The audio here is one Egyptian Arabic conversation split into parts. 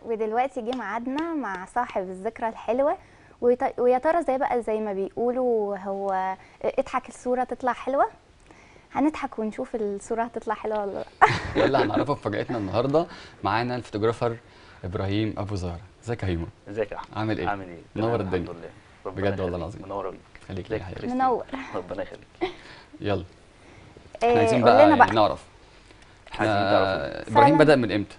ودلوقتي جه ميعادنا مع صاحب الذكرى الحلوة ويط- ويا ترى زي بقى زي ما بيقولوا هو اضحك الصورة تطلع حلوة هنضحك ونشوف الصورة هتطلع حلوة ولا لا يلا هنعرفه في فجأتنا النهارده معانا الفوتوجرافر ابراهيم ابو زهره ازيك يا هيمو ازيك يا احمد عامل ايه؟ عامل ايه منور تمام، الدنيا. الحمد لله ربنا بجد والله يخليك. العظيم. منور بيك خليك ازيك يا يا حبيبي. كريستين؟ منور ربنا يخليك يلا إيه، احنا عايزين قول بقى لنا يعني نعرف عايزين تعرفوا احنا ابراهيم فعلاً. بدأ من امتى؟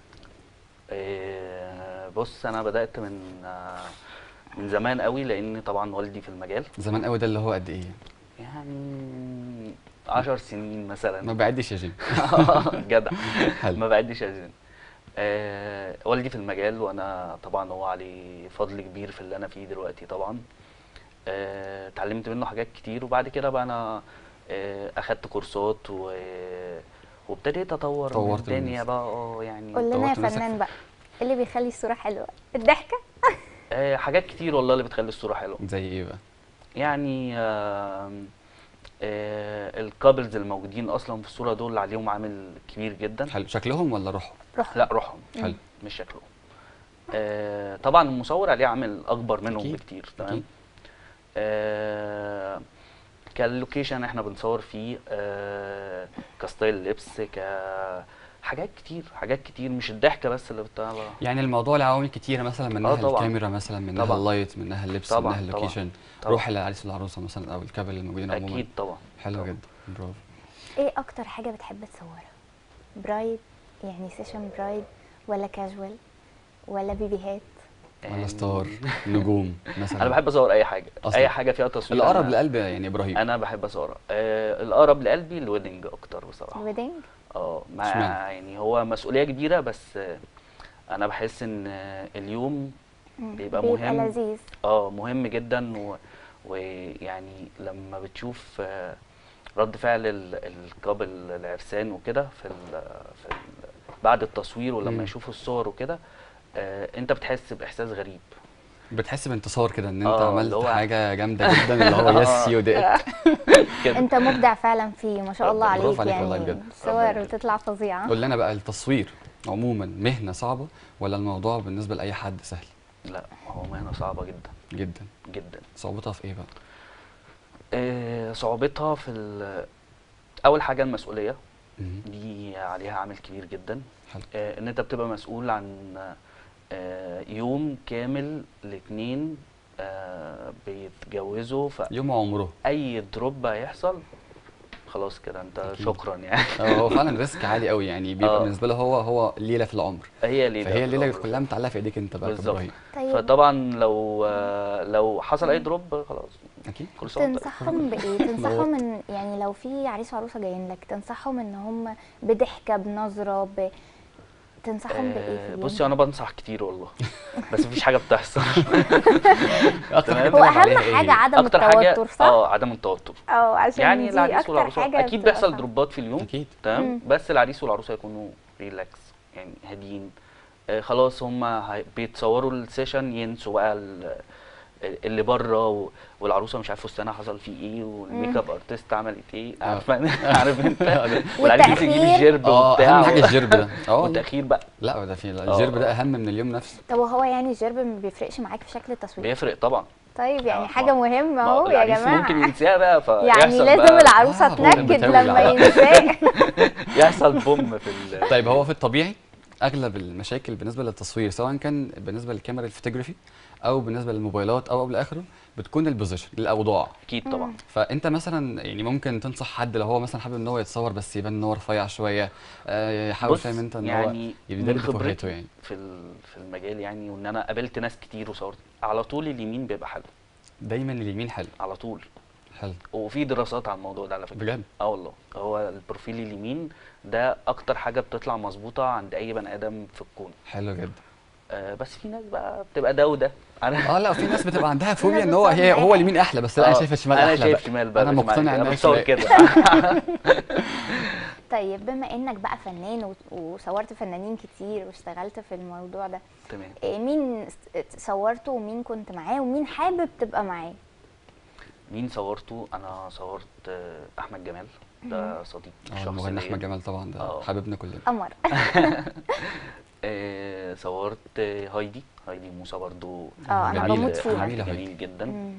إيه، بص انا بدات من آه، من زمان قوي لان طبعا والدي في المجال زمان قوي ده اللي هو قد ايه؟ يعني 10 سنين ما مثلا بعدش يا جيم جدع حلو. ما بعدش ازين آه والدي في المجال وانا طبعا هو عليه فضل كبير في اللي انا فيه دلوقتي طبعا آه، اتعلمت منه حاجات كتير وبعد كده بقى انا آه، اخدت كورسات و وابتديت اطور من طورت من الدنيا نفسك. بقى اه يعني قول لنا يا طورت نفسك فنان في- بقى إيه اللي بيخلي الصورة حلوة الضحكة آه، حاجات كتير والله اللي بتخلي الصورة حلوة زي ايه بقى؟ يعني آم، آه، الكابلز الموجودين اصلا في الصورة دول عليهم عامل كبير جدا حلو شكلهم ولا روحهم؟ روح لا روحهم حلو مش شكلهم آه، طبعا المصور عليه عامل اكبر منهم أكيد، بكتير تمام أكيد. آه كاللوكيشن احنا بنصور فيه آه كستايل لبس ك حاجات كتير حاجات كتير مش الضحكه بس اللي بتطلع يعني الموضوع له عوامل كتيرة مثلا منها طبعاً. الكاميرا مثلا منها طبعاً. اللايت منها اللبس طبعاً، منها طبعاً، اللوكيشن طبعاً. روح العريس والعروسة مثلا او الكابل الموجودين عموما اكيد طبعا حلو طبعاً. جدا برافو ايه اكتر حاجة بتحب تصورها برايد يعني سيشن برايد ولا كاجوال ولا بيبيهات ولا يعني ستار نجوم مثلا انا بحب اصور اي حاجه أصلاً. اي حاجه فيها تصوير الاقرب أنا- لقلب يعني ابراهيم انا بحب اصورها آه الاقرب لقلبي الويدنج اكتر بصراحه الويدنج اه مع اشمعنى؟ يعني هو مسؤوليه كبيره بس آه، انا بحس ان آه، اليوم مم. بيبقى بيبقى مهم. لذيذ اه مهم جدا و- ويعني لما بتشوف آه، رد فعل ال- الكابل العرسان وكده في ال في ال بعد التصوير مم. ولما يشوفوا الصور وكده آه، انت بتحس باحساس غريب بتحس بانتصار كده ان انت آه، عملت اللي هو- حاجه جامده جدا اللي هو يس يو ديد كده انت مبدع فعلا فيه ما شاء الله ربنا- عليك برافو عليك والله يعني بجد. ربنا الصور يخليك. بتطلع فظيعة قول لنا بقى التصوير عموما مهنه صعبه ولا الموضوع بالنسبه لاي حد سهل لا هو مهنه صعبه جدا جدا جدا صعوبتها في ايه بقى آه، صعوبتها في ال- اول حاجه المسؤوليه مهم. دي عليها عامل كبير جدا حلو آه، ان انت بتبقى مسؤول عن آه، يوم كامل لاتنين آه، بيتجوزوا يوم عمره فاي دروب هيحصل خلاص كده انت أكيد. شكرا يعني آه، هو فعلا ريسك عالي قوي يعني بيبقى آه. بالنسبه له هو هو ليله في العمر هي ليله فهي الليله بالظبط. كلها متعلقه في ايديك انت بقى بالظبط. كابراهيم طيب فطبعا لو آه، لو حصل اي دروب خلاص اكيد كل سنه وأنت طيب. تنصحهم بايه تنصحهم ان يعني لو في عريس وعروسه جايين لك تنصحهم ان هم بضحكه بنظره ب... تنصحهم بايه في آه، اليوم بصي انا بنصح كتير والله بس مفيش حاجه بتحصل اكتر حاجه تمام. هو بتلعب اهم عليها إيه حاجه هي؟ عدم اكتر حاجه التوتر صح اه عدم التوتر اه عشان يعني دي العريس اكتر والعروسه حاجه اكيد بتبقى بيحصل صعبة. دروبات في اليوم اكيد تمام مم. بس العريس والعروسه يكونوا ريلاكس يعني هاديين آه خلاص هم بيتصوروا السيشن ينسوا بقى ال- اللي بره و- والعروسه مش عارف فستانها حصل فيه ايه والميك اب ارتست عملت ايه آه. عارف عارف انت والعريس يجيب والتأخير. الجرب اه وبتاع اهم حاجه الجرب ده اه والله. والتاخير بقى لا ده في الجرب ده اهم من اليوم نفسه طب وهو يعني الجرب ما بيفرقش معاك في شكل التصوير بيفرق طبعا طيب يعني آه، حاجه ما- مهمه ما اهو يا العريس ممكن جماعه ينساها بقى فيحصل يعني لازم بقى العروسه آه، هو تنكد بتولع. لما ينساه يحصل بوم في ال طيب هو في الطبيعي اغلب المشاكل بالنسبه للتصوير سواء كان بالنسبه للكاميرا الفوتوغرافي او بالنسبه للموبايلات او قبل اخره بتكون البوزيشن الاوضاع اكيد طبعا فانت مثلا يعني ممكن تنصح حد لو هو مثلا حابب ان هو يتصور بس يبان ان هو رفيع شويه آه، يحاول بص، فاهم انت ان هو يعني يبدأ من بفرهته خبرتي يعني في ال- في المجال يعني وان انا قابلت ناس كتير وصورت على طول اليمين بيبقى حلو دايما اليمين حلو على طول حلو وفي دراسات على الموضوع ده على فكره بجد اه والله هو البروفيل اليمين ده اكتر حاجه بتطلع مظبوطه عند اي بني ادم في الكون حلو جدا آه بس في ناس بقى بتبقى ده وده انا اه لا في ناس بتبقى عندها فوبيا ناس ان هو هي بتصور هو اليمين احلى بس لا انا آه، شايف الشمال انا احلى شايف بقى. شمال بقى انا مش معاك. مقتنع انا انها بتصور شمال كده طيب بما انك بقى فنان و- وصورت فنانين كتير واشتغلت في الموضوع ده تمام إيه مين س- صورته ومين كنت معاه ومين حابب تبقى معاه مين صورته انا صورت آه، احمد جمال ده صديق اه شخص المغني ليا. احمد جمال طبعا ده آه. حبيبنا كلنا قمر آه، صورت هايدي هايدي موسى برضو اه انا جميلة. بموت حد فيها جميلة جميل جدا مم.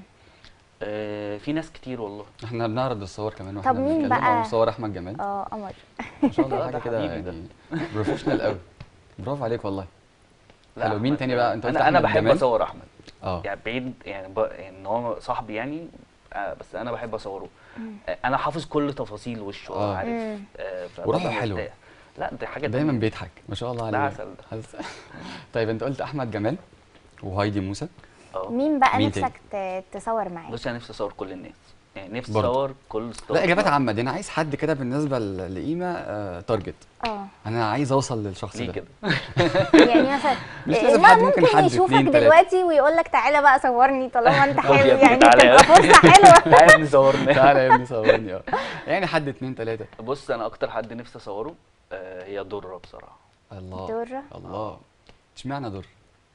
آه في ناس كتير والله احنا بنعرض الصور كمان طب مين بنتكلم، بقى؟ هو مصور احمد جمال اه قمر ما شاء الله لا، حاجه ده كده حبيبي ده. يعني بروفيشنال قوي برافو عليك والله لا، حلو. مين أحمد تاني بقى؟ أنت قلت انا انا أحمد بحب جمال؟ اصور احمد اه يعني بعيد يعني, ب... يعني ان هو صاحبي يعني آه بس انا بحب اصوره آه انا حافظ كل تفاصيل وشه آه. عارف مم. آه فببقى وروحه حلوة. مرتاح. لا دي حاجه دايما تانية. بيضحك ما شاء الله عليه ده عسل ده حاسس- طيب انت قلت احمد جمال وهايدي موسى اه مين بقى مين نفسك ت- تصور معاه بص انا نفسي اصور كل الناس يعني نفسي برضه. اصور كل ستار لا اجابات عامه دي انا عايز حد كده بالنسبه ل- لقيمه آه تارجت اه انا عايز اوصل للشخص ليه ده كده يعني مثلا مش إيه، لازم ما حد، ممكن ممكن حد، يشوفك اتنين، تلاتة. دلوقتي ويقول لك تعالى بقى صورني طالما انت طب يا حلو ابني يعني تعالى يا تبقى فرصه حلوه تعالى يا ابني صورنا تعالى يا ابني صورني اه يعني حد اتنين تلاته بص انا اكتر حد نفسي اصوره آه هي دره بصراحه الله درة؟ الله اشمعنى در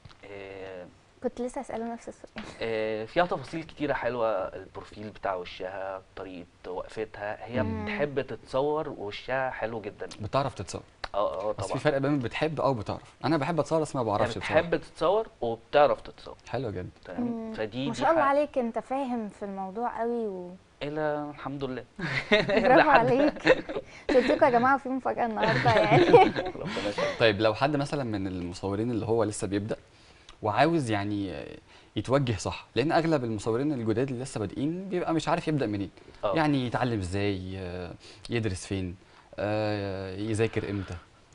آه كنت لسه اساله نفس السؤال آه، فيها تفاصيل كتيرة حلوة البروفيل بتاع وشها طريقة وقفتها هي مم. بتحب تتصور ووشها حلو جدا بتعرف تتصور اه اه بس في طبعا فرق بين بتحب او بتعرف انا بحب اتصور بس ما هي بعرفش بصراحه بتحب تتصور وبتعرف تتصور حلو جدا تمام مم. فدي ما دي شاء الله حاجة- عليك انت فاهم في الموضوع قوي و... الى الحمد لله برافو لحد- عليك قلت لكم يا جماعه في مفاجاه النهارده يعني ربنا يسلمك. طيب لو حد مثلا من المصورين اللي هو لسه بيبدا وعاوز يعني يتوجه صح لان اغلب المصورين الجداد اللي لسه بادئين بيبقى مش عارف يبدا منين اه يعني يتعلم ازاي آه، يدرس فين آه، يذاكر امتى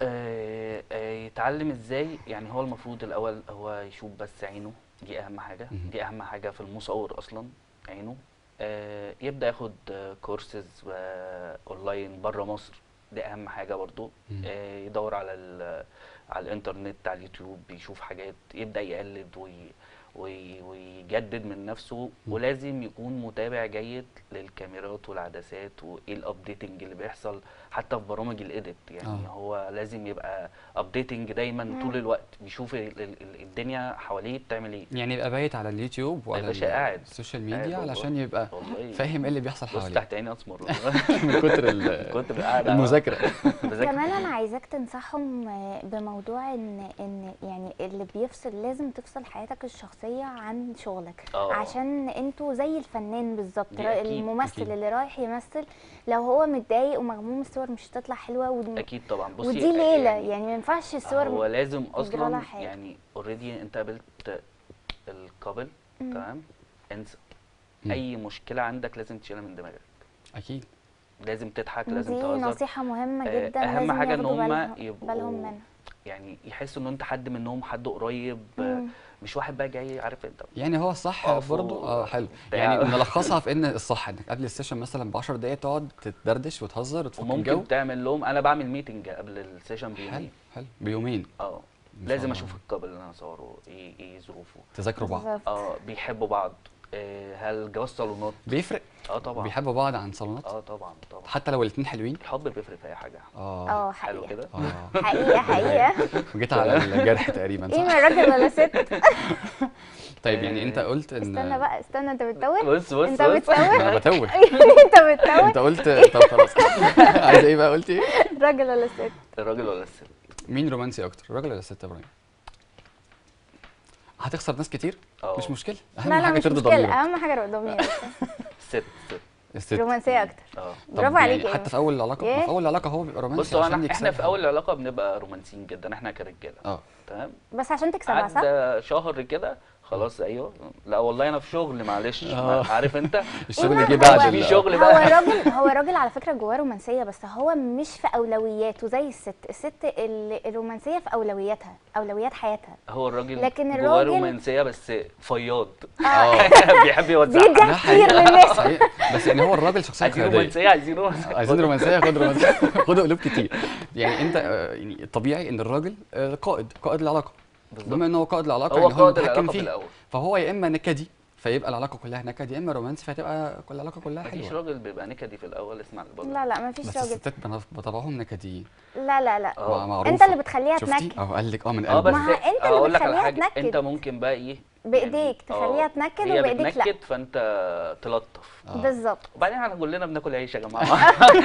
آه، آه، يتعلم ازاي يعني هو المفروض الاول هو يشوف بس عينه دي اهم حاجه مهم. دي اهم حاجه في المصور اصلا عينه آه، يبدا ياخد كورسز اونلاين بره مصر دي اهم حاجه برضو مم. آه، يدور على ال- على الانترنت على اليوتيوب يشوف حاجات يبدا يقلد وي وي- ويجدد من نفسه مم. ولازم يكون متابع جيد للكاميرات والعدسات وايه الابديتنج اللي بيحصل حتى في برامج الايديت يعني آه. هو لازم يبقى ابديتنج دايما مم. طول الوقت بيشوف ال- ال- ال- الدنيا حواليه بتعمل ايه يعني يبقى بايت على اليوتيوب وعلى باشا قاعد. السوشيال قاعد ميديا والله. علشان يبقى والله فاهم ايه اللي بيحصل بص حواليه تحت عيني اسمر من كتر ال- كنت قاعد المذاكره بذاكر. كمان انا عايزاك تنصحهم آه، بموضوع ان ان يعني اللي بيفصل لازم تفصل حياتك الشخصيه عن شغلك آه. عشان انتوا زي الفنان بالظبط دي را- أكيد، الممثل أكيد. اللي رايح يمثل لو هو متضايق ومغموم الصور مش هتطلع حلوه و... اكيد طبعا بصي ودي ليله يعني ما ينفعش الصور هو لازم يجرى لها اصلا حاجة. يعني اوريدي انت قابلت الكابل مم. تمام انسى مم. اي مشكله عندك لازم تشيلها من دماغك اكيد لازم تضحك لازم دي تهزر نصيحه مهمه آه، جدا أهم لازم حاجة إن ياخدوا هما بالهم- يبقوا- بالهم منها يعني يحسوا ان انت حد منهم حد قريب آه، مم. مش واحد بقى جاي عارف انت يعني هو الصح اقف برضه و- اه حلو بتاع. يعني نلخصها في ان الصح انك قبل السيشن مثلا ب 10 دقايق تقعد تدردش وتهزر وتفك الجو وممكن تعمل لهم انا بعمل ميتنج قبل السيشن حلو بيومين حلو بيومين اه ما شاء لازم الله. اشوف الكابل اللي انا اصوره ايه ايه ظروفه تذاكروا بعض بالظبط. اه بيحبوا بعض آه هل جواز صالونات بيفرق اه طبعا بيحبوا بعض عن صالونات اه طبعا طبعا حتى لو الاثنين حلوين الحب بيفرق في اي حاجه اه اه حلو حقيقه كده اه حقيقه حقيقه جيت على الجرح تقريبا ايه صح من راجل ولا ست طيب يعني انت قلت ان استنى بقى استنى انت بتتوه بص بص انت بص بتتوه انا بتوه انت بتتوه انت قلت طب خلاص عايز ايه بقى قلت ايه راجل ولا ست الراجل ولا الست مين رومانسي اكتر الراجل ولا الست يا ابراهيم هتخسر ناس كتير اه مش مشكله اهم لا لا حاجه مش ترضي مشكله ضميرك اهم حاجه ضميرك ست ست الست رومانسيه اكتر اه طب برافو عليك يعني يا حتى في اول العلاقه ما إيه؟ في اول العلاقه هو بيبقى رومانسي بص هو عشان انا احنا في يكسبها. اول العلاقه بنبقى رومانسيين جدا احنا كرجاله اه تمام بس عشان تكسبها صح عدى شهر كده خلاص ايوه لا والله انا في شغل معلش آه. عارف انت الشغل لا، جه هو- بعد في ال- شغل هو بقى. الراجل هو الراجل على فكره جواه رومانسيه بس هو مش في اولوياته زي الست الست ال- الرومانسيه في اولوياتها اولويات حياتها هو الراجل لكن جواه الراجل- رومانسيه بس فياض اه بيحب يوزع بيدي ده كتير حقيقة. للناس صحيح. بس يعني هو الراجل شخصيه عايزين قياديه رومانسيه عايزين رومانسيه عايزين رومانسيه خد رومانسيه خد قلوب كتير يعني انت آه، يعني طبيعي ان الراجل آه، قائد قائد العلاقه بالظبط. بما ان هو قائد العلاقه هو يعني قائد متحكم العلاقه في فيه الاول فهو يا اما نكدي فيبقى العلاقه كلها نكد يا اما رومانسي فتبقى كل العلاقه كلها مفيش حلوه راجل بيبقى نكدي في الاول اسمع البابا لا لا مفيش بس راجل الستات بنا- بطبعهم نكديين لا لا لا اه مع- معروفه انت اللي بتخليها شفتي تنكد اه قال لك اه من اه قلبه بس ما ه- انت اللي اقول لك على بتخليها حاجه تنكد. انت ممكن بقى ايه بايديك آه، تخليها تنكد هي وبايديك لا بتنكد فانت تلطف آه. بالظبط وبعدين احنا كلنا بناكل عيش يا جماعه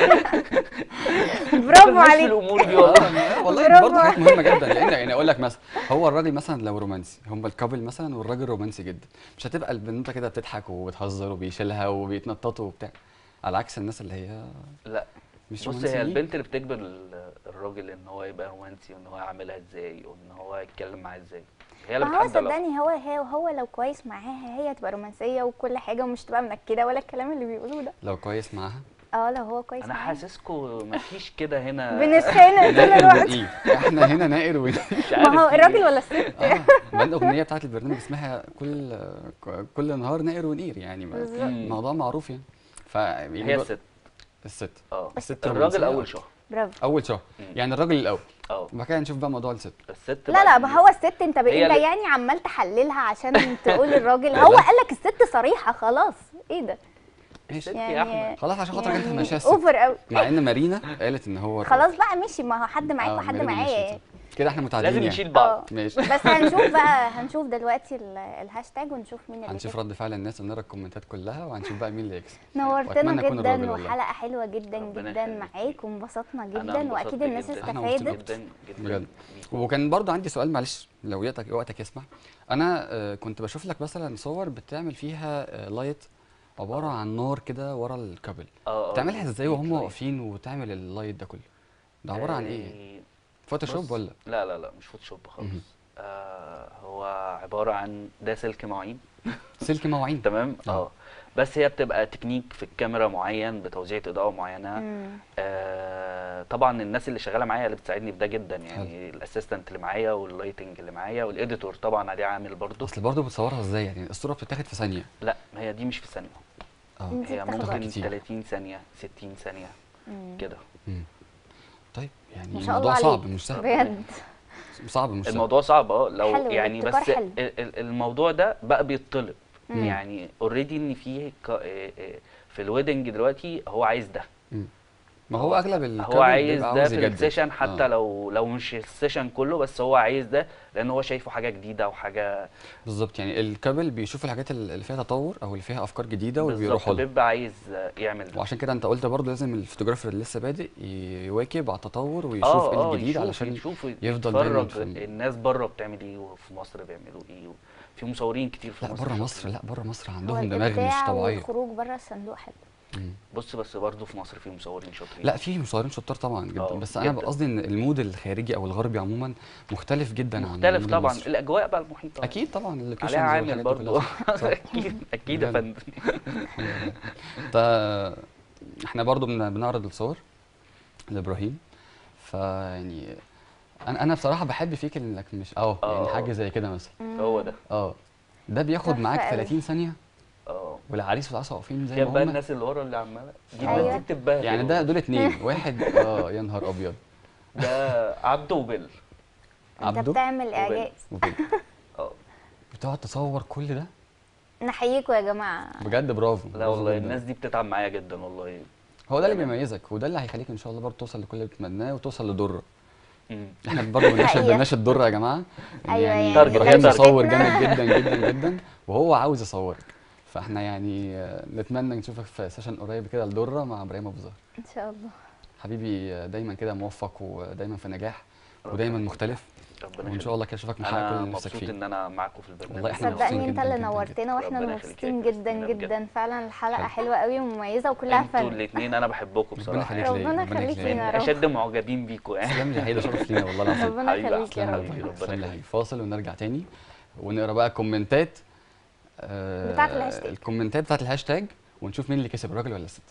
برافو مالناش في عليك الامور دي والله آه، والله برافو. دي برضه حاجات مهمه جدا لان يعني اقول لك مثلا هو الراجل مثلا لو رومانسي هم الكابل مثلا والراجل رومانسي جدا مش هتبقى البنوته كده بتضحك وبتهزر وبيشيلها وبيتنططوا وبتاع على عكس الناس اللي هي لا مش بص هي رومانسيين البنت اللي بتجبر ال- الراجل ان هو يبقى رومانسي وان هو يعملها ازاي وان هو يتكلم معاها ازاي هي اللي ما هو بتحدد العلاقة. صدقني هو هي هو لو كويس معاها هي تبقى رومانسيه وكل حاجه ومش تبقى منكده ولا الكلام اللي بيقولوه ده لو كويس معاها اه لو هو كويس انا معاها حاسسكم مفيش كده هنا بنتخانق طول نائر الوقت ونقير احنا هنا نائر ونقير مش عارف ما هو في الراجل إيه. ولا الست اه ما الاغنيه بتاعت البرنامج اسمها كل كل نهار نائر ونقير يعني ما- بالظبط. الموضوع معروف يعني ف يعني هي بقى- الست الست اه الست الراجل رومانسية اول أكتر. شهر برافو اول شهر مم. يعني الراجل الاول اه وبعد كده نشوف بقى موضوع الست الست لا لا بعد ما هو الست انت ب... هي انت اللي- يعني عمال تحللها عشان تقول الراجل هو لا. قال لك الست صريحه خلاص ايه ده الست ماشي يا يعني احمد خلاص عشان خاطر يعني انت ماشيه الست اوفر قوي مع ان مارينا قالت ان هو خلاص بقى مشي ما هو حد معاك آه، وحد مارينا معايا مشيت. يعني. كده احنا متعادلين لازم يعني. نشيل بعض اه ماشي بس هنشوف بقى هنشوف دلوقتي ال- الهاشتاج ونشوف مين اللي هنشوف كسب. رد فعل الناس ونقرا الكومنتات كلها وهنشوف بقى مين اللي يكسب نورتنا وأتمنى يكون جدا الراجل والله. وحلقه حلوه جدا ربنا جدا يخليك. معاك وانبسطنا أنا جدا انبسطت واكيد الناس جداً. إحنا مبسوطين استفادت جدا جدا بجد. بيكم. وكان برضو عندي سؤال معلش لو وقتك وقتك يسمح انا آه، كنت بشوف لك مثلا صور بتعمل فيها آه، لايت عباره عن نار كده ورا الكابل اه آه، بتعملها ازاي دي وهم لايت. واقفين وتعمل اللايت ده كله ده عباره عن ايه آه، فوتوشوب بص، ولا لا لا لا مش فوتوشوب خالص مهم. آه هو عباره عن ده سلك مواعين سلك مواعين تمام آه. اه بس هي بتبقى تكنيك في الكاميرا معين بتوزيع اضاءه معينه مم. آه طبعا الناس اللي شغاله معايا اللي بتساعدني في ده جدا يعني الاسيستنت اللي معايا واللايتنج اللي معايا والايديتور طبعا عليه عامل برضه اصل برضو بتصورها ازاي يعني الصوره بتتاخد في ثانيه لا ما هي دي مش في ثانيه اه انت هي بتاخد ممكن كتير. 30 ثانيه 60 ثانيه مم. كده مم. طيب يعني ما شاء الله الموضوع عليك صعب مش سهل بجد صعب مش سهل الموضوع صعب اه لو حلو، يعني الابتكار بس حلو. ال- ال- الموضوع ده بقى بيطلب مم. يعني اوريدي ان في ك- آه، آه، في الويدنج دلوقتي هو عايز ده ما هو اغلب الكابل هو عايز بيبقى ده عاوز في يجدد. السيشن حتى آه. لو لو مش السيشن كله بس هو عايز ده لان هو شايفه حاجه جديده وحاجه بالظبط يعني الكابل بيشوف الحاجات ال- اللي فيها تطور او اللي فيها افكار جديده بالظبط وبيروحوا لها بيبقى عايز يعمل ده وعشان كده انت قلت برضه لازم الفوتوغرافر اللي لسه بادئ يواكب على التطور ويشوف اه ايه اه الجديد يشوف علشان يشوف يفضل دايما يتفرج في الناس بره بتعمل ايه وفي مصر بيعملوا ايه في مصورين كتير في لا مصر بره شاطرين. مصر لا بره مصر هو عندهم دماغ مش الإبداع طبيعيه والخروج بره الصندوق حلو مم. بص بس برضه في مصر في مصورين شاطرين لا في مصورين شطار طبعا جدا اه، بس انا جدا. قصدي ان المود الخارجي او الغربي عموما مختلف جدا عن مختلف المود طبعا المصري. الاجواء بقى المحيطه اكيد طبعا اللوكيشنز عليها عامل والحاجات دي برضه كلها. صح. اكيد اكيد يا بجد. فندم انت احنا برضو بن- بنعرض الصور لابراهيم فيعني انا انا بصراحه بحب فيك انك مش اه يعني اه. حاجه زي كده مثلا هو ده اه ده بياخد تحفة معاك قوي. 30 ثانيه اه والعريس والعروسه واقفين زي كان ما بقى هم الناس اللي ورا اللي عماله دي أيوة. الناس دي بتتبهدل يعني ده دول اتنين واحد اه يا نهار ابيض ده عبده وبيل انت عبده بتعمل اعجاز وبيل. اه بتقعد تصور كل ده نحييكوا يا جماعه بجد برافو لا برافو والله جدا. الناس دي بتتعب معايا جدا والله هو ده اللي تمام. بيميزك وده اللي هيخليك ان شاء الله برضه توصل لكل اللي بتتمناه وتوصل لدره مم. احنا برضه بنناشد حقيقة. بنناشد دره يا جماعه إن أيوة يعني تارجت ابراهيم تارجت. مصور جامد جدا جدا جدا وهو عاوز يصورك فاحنا يعني آه، نتمنى نشوفك في سيشن قريب كده لدره مع ابراهيم ابو زهر ان شاء الله حبيبي آه، دايما كده موفق ودايما في نجاح ربنا ودايما يخليك. مختلف ربنا وان يخليك. شاء الله كده اشوفك محقق كل انا اللي نفسك مبسوط فيه ان انا معاكم في البرنامج والله إحنا مبسوطين صدقني انت جداً اللي جداً نورتنا واحنا ربنا يخليك يا مبسوطين كريستينا جدا بجد. جدا فعلا الحلقه حلو. حلوه قوي ومميزه وكلها انتوا فن الاثنين انا بحبكم ربنا بصراحه يخليك يعني. ليا ربنا ربنا يخليك يخليك لينا من يا رب. اشد معجبين بيكم يعني تسلم لي حقيقي ده شرف لينا والله العظيم ربنا حبيبي يخليك يا أحسن رب حبيبي. ربنا تسلم لي يخليك. حقيقي. فاصل ونرجع تاني ونقرا بقى كومنتات آه، بتاعت الهاشتاج. الكومنتات بتاعت الهاشتاج ونشوف مين اللي كسب الراجل ولا الست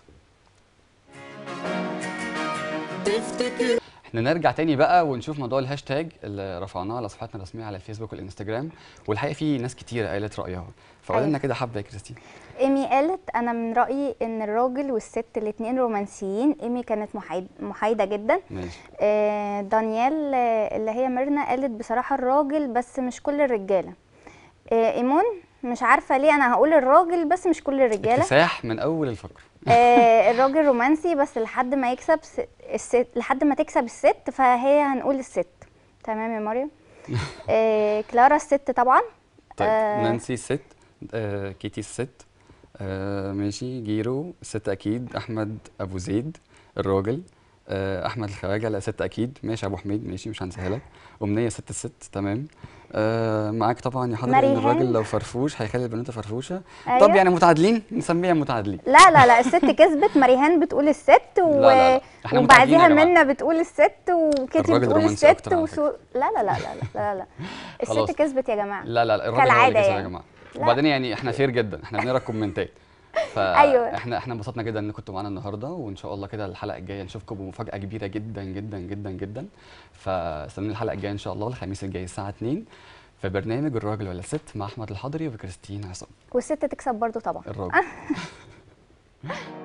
احنا نرجع تاني بقى ونشوف موضوع الهاشتاج اللي رفعناه على صفحتنا الرسميه على الفيسبوك والانستجرام والحقيقه في ناس كتيره قالت رايها فقول أيوة. لنا كده حبه يا كريستين ايمي قالت انا من رايي ان الراجل والست الاتنين رومانسيين ايمي كانت محايد محايده جدا ماشي آه، دانيال آه، اللي هي ميرنا قالت بصراحه الراجل بس مش كل الرجاله آه، ايمون مش عارفه ليه انا هقول الراجل بس مش كل الرجاله اكتساح من اول الفقره آه، الراجل رومانسي بس لحد ما يكسب س- الست لحد ما تكسب الست فهي هنقول الست تمام يا مريم آه، كلارا الست طبعا طيب آه. نانسي الست آه كيتي الست آه ماشي جيرو الست اكيد احمد ابو زيد الراجل آه احمد الخواجه لا ست اكيد ماشي ابو حميد ماشي مش هنساها لك امنيه ست الست تمام آه معاك طبعا يا حضرتك ان مريهان. الراجل لو فرفوش هيخلي البنوته فرفوشه أيوة. طب يعني متعادلين نسميها متعادلين لا لا لا الست كسبت مريهان بتقول الست و... لا، لا. إحنا متعادلين وبعديها يا جماعة. منى بتقول الست وكيتي الراجل بتقول رومانسي الست أكتر على وسو... لا لا لا لا لا لا, لا. خلاص. الست كسبت يا جماعه لا لا لا الراجل هو كالعادة اللي كسب يا يعني. جماعه لا. وبعدين يعني احنا خير جدا احنا بنقرا الكومنتات أيوة. فاحنا احنا انبسطنا جدا ان كنتوا معانا النهارده وان شاء الله كده الحلقه الجايه نشوفكم بمفاجاه كبيره جدا جدا جدا جدا فاستنوا الحلقه الجايه ان شاء الله الخميس الجاي الساعه 2 في برنامج الراجل ولا الست مع احمد الحضري وكريستين عصام والست تكسب برضو طبعا الراجل